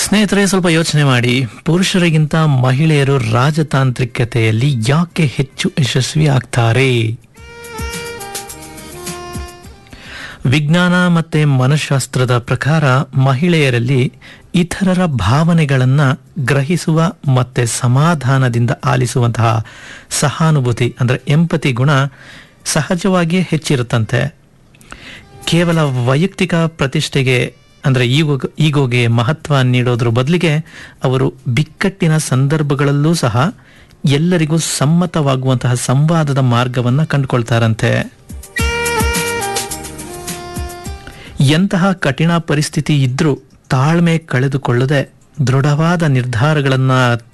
ಸ್ನೇಹಿತರೆ ಸ್ವಲ್ಪ ಯೋಚನೆ ಮಾಡಿ ಪುರುಷರಿಗಿಂತ ಮಹಿಳೆಯರು ರಾಜತಾಂತ್ರಿಕತೆಯಲ್ಲಿ ಯಾಕೆ ಹೆಚ್ಚು ಯಶಸ್ವಿ ಆಗ್ತಾರೆ ವಿಜ್ಞಾನ ಮತ್ತೆ ಮನಃಶಾಸ್ತ್ರದ ಪ್ರಕಾರ ಮಹಿಳೆಯರಲ್ಲಿ ಇತರರ ಭಾವನೆಗಳನ್ನ ಗ್ರಹಿಸುವ ಮತ್ತೆ ಸಮಾಧಾನದಿಂದ ಆಲಿಸುವಂತಹ ಸಹಾನುಭೂತಿ ಅಂದ್ರೆ ಎಂಪತಿ ಗುಣ ಸಹಜವಾಗಿಯೇ ಹೆಚ್ಚಿರುತ್ತಂತೆ ಕೇವಲ ವೈಯಕ್ತಿಕ ಪ್ರತಿಷ್ಠೆಗೆ ಅಂದರೆ ಈಗೋ ಈಗೋಗೆ ಮಹತ್ವ ನೀಡೋದ್ರ ಬದಲಿಗೆ ಅವರು ಬಿಕ್ಕಟ್ಟಿನ ಸಂದರ್ಭಗಳಲ್ಲೂ ಸಹ ಎಲ್ಲರಿಗೂ ಸಮ್ಮತವಾಗುವಂತಹ ಸಂವಾದದ ಮಾರ್ಗವನ್ನು ಕಂಡುಕೊಳ್ತಾರಂತೆ ಎಂತಹ ಕಠಿಣ ಪರಿಸ್ಥಿತಿ ಇದ್ರೂ ತಾಳ್ಮೆ ಕಳೆದುಕೊಳ್ಳದೆ ದೃಢವಾದ ನಿರ್ಧಾರಗಳನ್ನು